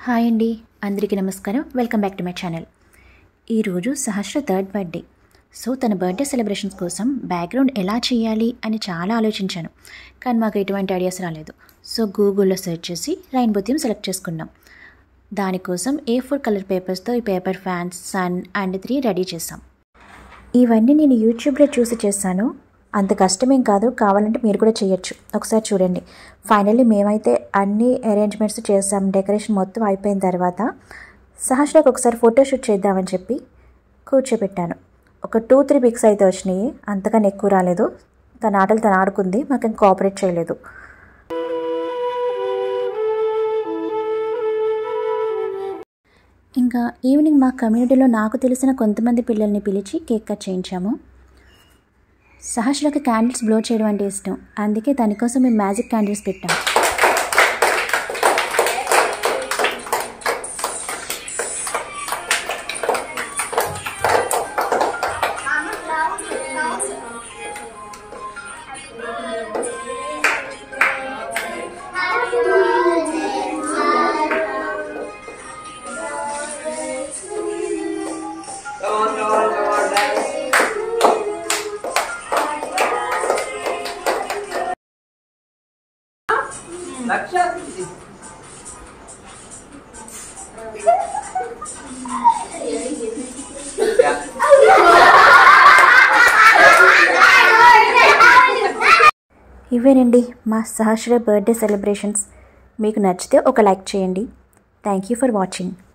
Hi అండి అందరికీ నమస్కారం welcome back to my channel ఈరోజు సహస్ర థర్డ్ బర్త్డే సో తన బర్త్డే సెలబ్రేషన్స్ కోసం బ్యాక్గ్రౌండ్ ఎలా చేయాలి అని చాలా ఆలోచించాను కానీ మాకు ఎటువంటి ఐడియాస్ రాలేదు సో గూగుల్లో సెర్చ్ చేసి రైన్బో థీమ్ సెలెక్ట్ చేసుకున్నాం దానికోసం ఏ ఫోర్ కలర్ పేపర్స్తో ఈ paper fans sun and three ready చేసాం ఇవన్నీ నేను యూట్యూబ్లో చూసి చేశాను అంత కష్టమేం కాదు కావాలంటే మీరు కూడా చేయొచ్చు ఒకసారి చూడండి ఫైనల్లీ మేమైతే అన్ని అరేంజ్మెంట్స్ చేసాం డెకరేషన్ మొత్తం అయిపోయిన తర్వాత సహస్రాకు ఒకసారి ఫోటోషూట్ చేద్దామని చెప్పి కూర్చోబెట్టాను ఒక టూ త్రీ పిక్స్ అయితే వచ్చినాయి అంతకన్నా ఎక్కువ రాలేదు తన ఆటలు తను ఆడుకుంది మాకేం కోఆపరేట్ చేయలేదు ఇంకా ఈవినింగ్ మా కమ్యూనిటీలో నాకు తెలిసిన కొంతమంది పిల్లల్ని పిలిచి కేక్ కట్ చేయించాము సహస్రకి క్యాండిల్స్ బ్లో చేయడం అంటే ఇష్టం అందుకే దానికోసం మేము మ్యాజిక్ క్యాండిల్స్ పెట్టాం Come on, come on, come on, dance. Laksha. Yeah. ఇవేనండి మా సహస్ర బర్త్డే సెలబ్రేషన్స్ మీకు నచ్చితే ఒక లైక్ చేయండి థ్యాంక్ యూ ఫర్ వాచింగ్